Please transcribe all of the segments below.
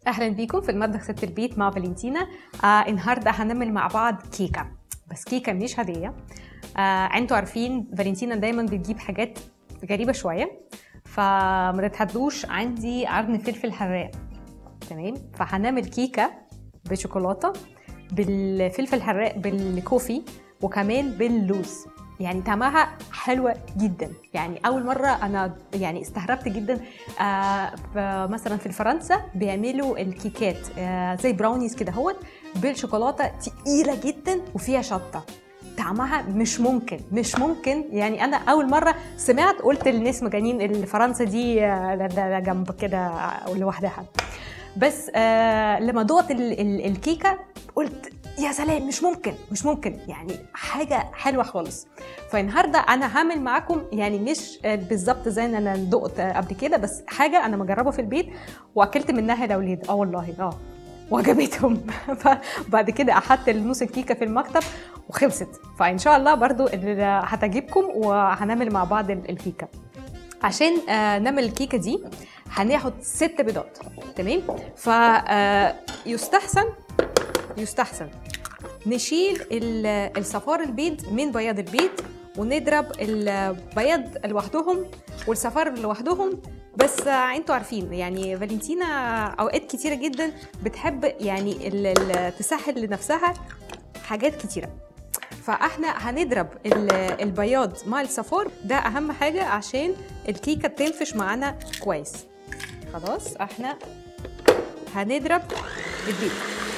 اهلا بيكم في المطبخ ست البيت مع فالنتينا آه النهارده هنعمل مع بعض كيكه بس كيكه مش عاديه آه انتوا عارفين فالنتينا دايما بتجيب حاجات غريبه شويه فما تتحدوش عندي قرن فلفل حراق تمام فهنعمل كيكه بشوكولاته بالفلفل الحراق بالكوفي وكمان باللوز يعني طعمها حلوة جدا يعني أول مرة أنا يعني استغربت جدا آه مثلا في فرنسا بيعملوا الكيكات آه زي براونيز كده هوت بالشوكولاتة تقيلة جدا وفيها شطة طعمها مش ممكن مش ممكن يعني انا اول مره سمعت قلت للناس مجانين الفرنسا دي آه جنب كده لوحدها بس آه لما دقت الكيكه قلت يا سلام مش ممكن مش ممكن يعني حاجه حلوه خالص فالنهارده انا هعمل معاكم يعني مش بالظبط زي انا دقت قبل كده بس حاجه انا مجربه في البيت واكلت منها الاولاد اه والله اه وعجبتهم فبعد كده احط نص الكيكه في المكتب وخلصت فان شاء الله برضو هتعجبكم وهنعمل مع بعض الكيكه عشان نعمل الكيكه دي هناخد ست بيضات تمام فيستحسن يستحسن نشيل الصفار البيض من بياض البيض ونضرب البياض لوحدهم والصفار لوحدهم بس انتوا عارفين يعني فالنتينا اوقات كتيره جدا بتحب يعني تسهل لنفسها حاجات كتيره فاحنا هنضرب البياض مع الصفار ده اهم حاجه عشان الكيكه تنفش معانا كويس خلاص احنا هنضرب البيض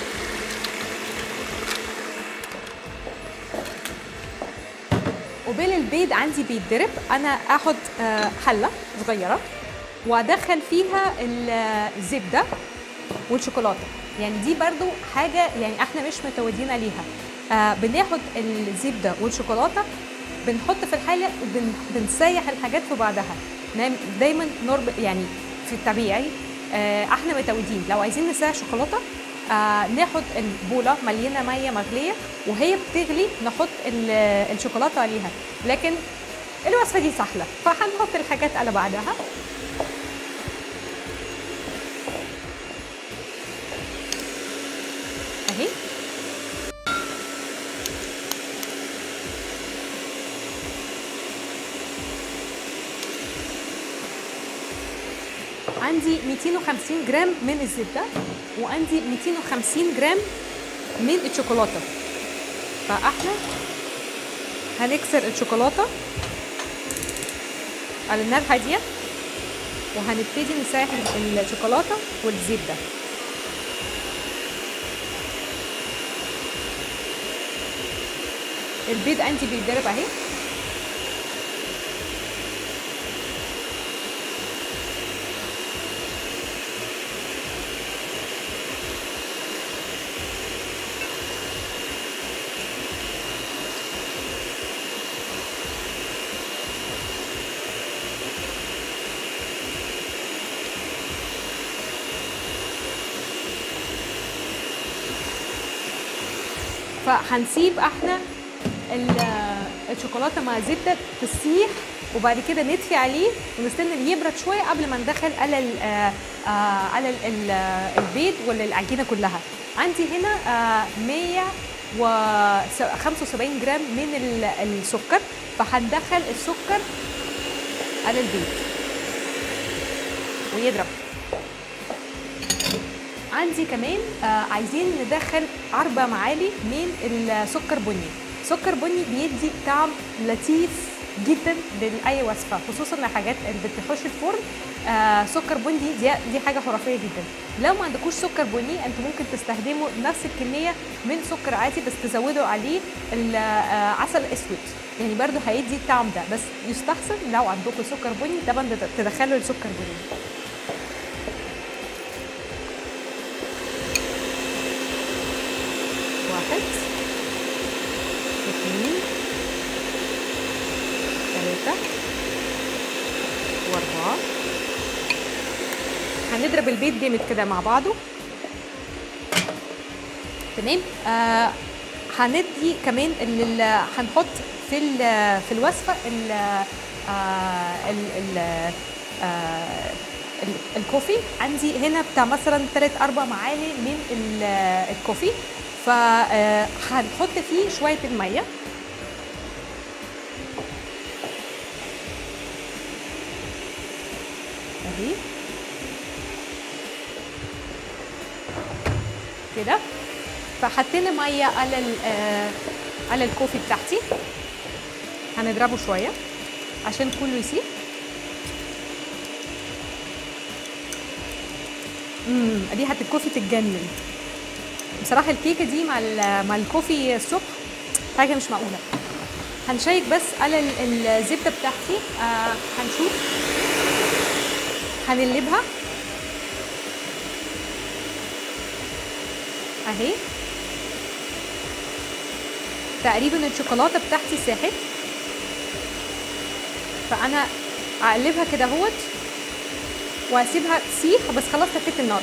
وبين البيض عندي بيتضرب انا اخد حله صغيره وادخل فيها الزبده والشوكولاته يعني دي برضو حاجه يعني احنا مش متعودين عليها آه بناخد الزبده والشوكولاته بنحط في الحله وبنسيح الحاجات في بعضها دايما نربط يعني في الطبيعي آه احنا متعودين لو عايزين نسيح شوكولاته آه ناخد البوله مليانه ميه مغليه وهي بتغلي نحط الشوكولاته عليها لكن الوصفه دي سهله فهنحط الحاجات على بعضها اهي عندي 250 جرام من الزبده وعندي 250 جرام من الشوكولاته فاحنا هنكسر الشوكولاته على النار هاديه وهنبتدي نسيح الشوكولاته والزبده البيض عندي بيتضرب اهي فهنسيب احنا الشوكولاته مع الزبده تسيح وبعد كده نطفي عليه ونستنى يبرد شويه قبل ما ندخل على ال على ال البيض ولا العجينه كلها عندي هنا 175 جرام من السكر فهندخل السكر على البيض ويضرب عندي كمان آه عايزين ندخل أربع معالي من السكر بني سكر بني بيدي طعم لطيف جدا لاي وصفه خصوصا الحاجات اللي بتخش الفرن آه سكر بني دي دي حاجه خرافيه جدا لو ما عندكوش سكر بني انتوا ممكن تستخدموا نفس الكميه من سكر عادي بس تزودوا عليه آه عسل اسود يعني برضو هيدي الطعم ده بس يستحسن لو عندكم سكر بني طبعا تدخلوا السكر بني واحد اثنين ثلاثة وأربعة هنضرب البيض جامد كده مع بعضه تمام آه هندي كمان ال هنحط في ال في الوصفة ال آه ال ال آه ال- الكوفي عندي هنا بتاع مثلا 3 4 معالق من ال- الكوفي فهنحط فيه شويه الميه اهي كده فحطينا ميه على ال- آه، على الكوفي بتاعتي هنضربه شويه عشان كله يسيح امم ريحه الكوفي تتجنن بصراحه الكيكه دي مع ال- مع الكوفي الصبح حاجه مش معقوله هنشيك بس على ال- الزبده بتاعتي آه هنشوف هنقلبها اهي تقريبا الشوكولاته بتاعتي ساحت فانا اقلبها كده اهوت واسيبها تسيح بس خلاص طفيت النار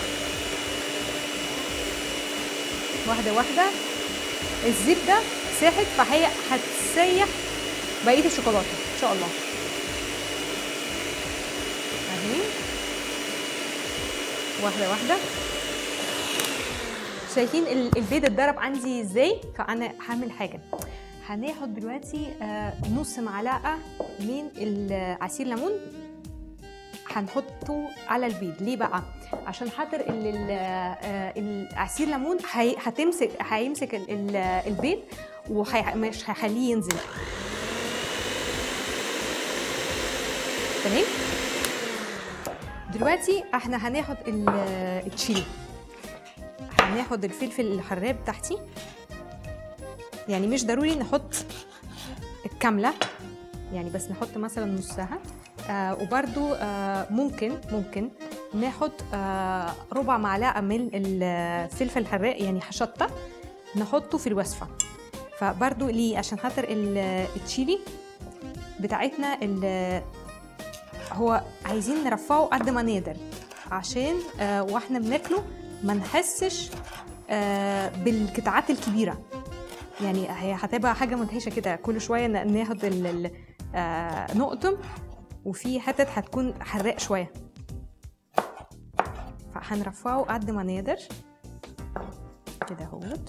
واحده واحده الزبده ساحت فهي هتسيح بقيه الشوكولاته ان شاء الله اهي واحده واحده شايفين ال- البيض اتضرب عندي ازاي فانا هعمل حاجه هناخد دلوقتي آه، نص معلقه من ال- عصير ليمون هنحطه على البيض ليه بقى عشان خاطر ال- ال- آه، العصير ليمون هي- هتمسك هيمسك ال- ال- البيض ومش هيخليه ينزل تمام دلوقتي احنا هناخد ال- التشيلي هناخد الفلفل الحراق بتاعتي يعني مش ضروري نحط الكاملة يعني بس نحط مثلا نصها آه وبرده آه ممكن ممكن ناخد آه ربع معلقة من الفلفل الحراق يعني شطة نحطه في الوصفة فبرضو ليه عشان خاطر ال- التشيلي بتاعتنا ال- هو عايزين نرفعه قد ما نقدر عشان آه واحنا بناكله ما نحسش آه بالقطعات الكبيره يعني هي هتبقى حاجه مدهشه كده كل شويه ن- ناخد ال- ال- آه نقطم وفي حتت هتكون حراق شويه فهنرفعه قد ما نقدر كده اهوت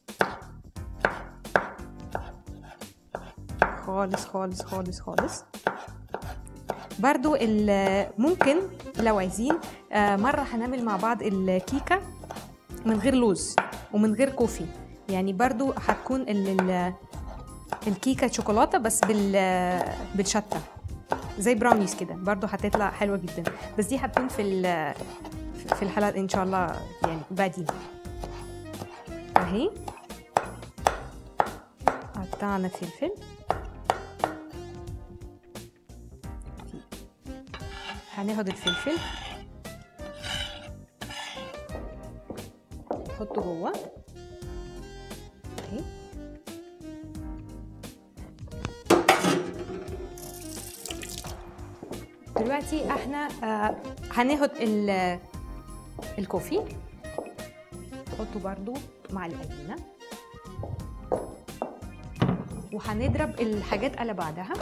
خالص خالص خالص خالص برضو ال- ممكن لو عايزين آه، مرة هنعمل مع بعض الكيكة من غير لوز ومن غير كوفي يعني برضو هتكون ال- ال- الكيكة شوكولاتة بس بال بالشطة زي براونيز كده برضو هتطلع حلوة جدا بس دي هتكون في ال- في الحلقة ان شاء الله يعني بعدين اهي قطعنا فلفل هناخد الفلفل نحطه جوه اهي دلوقتي احنا آه هناخد ال- الكوفي نحطه برضو مع العجينه وهنضرب الحاجات على بعضها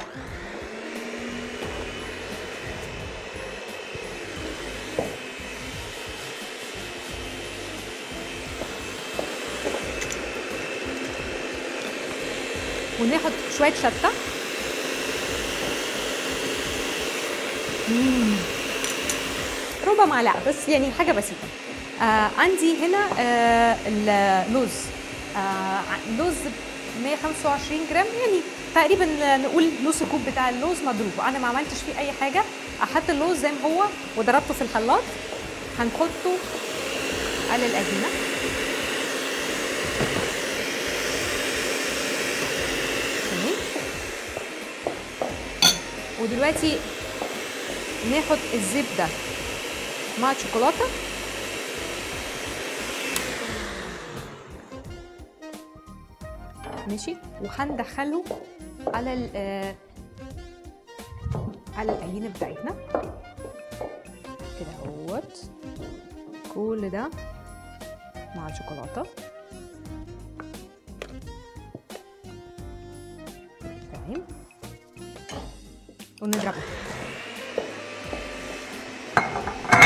وناخد شويه شطه مم. ربع معلقه بس يعني حاجه بسيطه آه عندي هنا آه اللوز آه لوز 125 جرام يعني تقريبا نقول نص كوب بتاع اللوز مضروب انا ما عملتش فيه اي حاجه اخدت اللوز زي ما هو وضربته في الخلاط هنحطه على العجينه تمام ودلوقتي ناخد الزبده مع الشوكولاته ماشي وهندخله على ال آه، على العجينه بتاعتنا كده اهوت كل ده مع الشوكولاته تمام ونضربه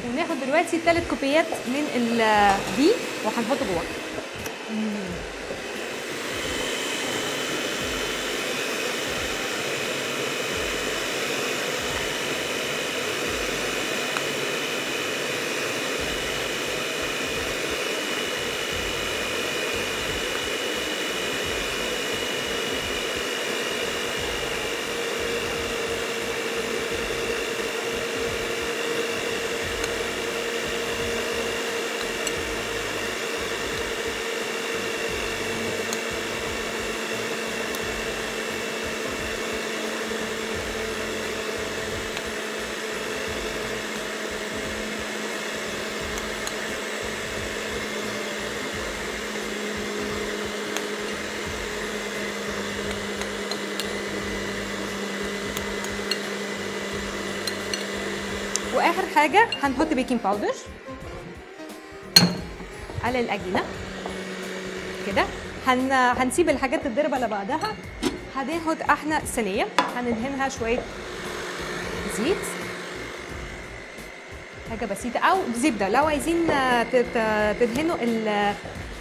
وناخد دلوقتي ثلاث كوبايات من ال- دي وهنحطه جوه واخر حاجه هنحط بيكنج باودر على العجينه كده هن... هنسيب الحاجات تتضرب على بعضها هناخد احنا صينيه هندهنها شويه زيت حاجه بسيطه او زبده لو عايزين آه، تت- تدهنوا ال-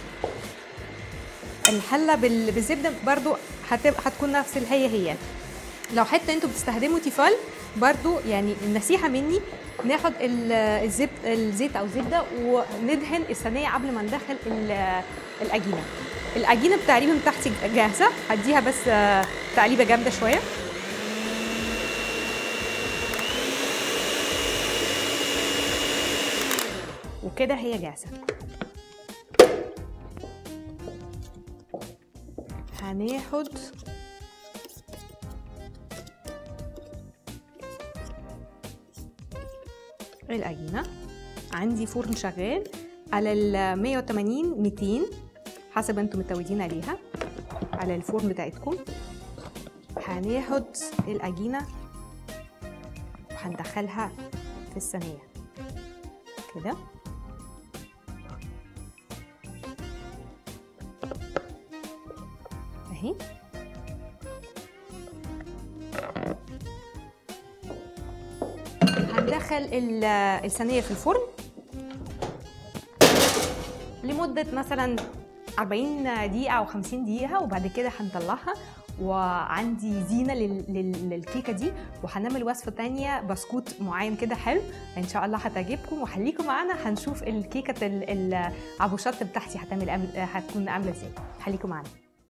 الحله بال- بالزبده برضو هتبقى هتكون نفس هي هي لو حتى انتوا بتستخدموا تيفال برضو يعني النصيحه مني ناخد ال- الزبد الزيت او الزبده وندهن الصينيه قبل ما ندخل ال- العجينه العجينه تقريبا بتاعتي جاهزه هديها بس آه، تقليبه جامده شويه وكده هي جاهزه هناخد العجينه عندي فرن شغال على ال 180 200 حسب انتم متعودين عليها على الفرن بتاعتكم هناخد العجينه وهندخلها في الصينيه كده اهي هندخل ال- الصينيه في الفرن لمده مثلا 40 دقيقه او 50 دقيقه وبعد كده هنطلعها وعندي زينه لل- لل- للكيكه دي وهنعمل وصفه تانية بسكوت معين كده حلو ان شاء الله هتعجبكم وخليكم معانا هنشوف الكيكه ال- العبوشات بتاعتي هتعمل هتكون عامله ازاي خليكم معانا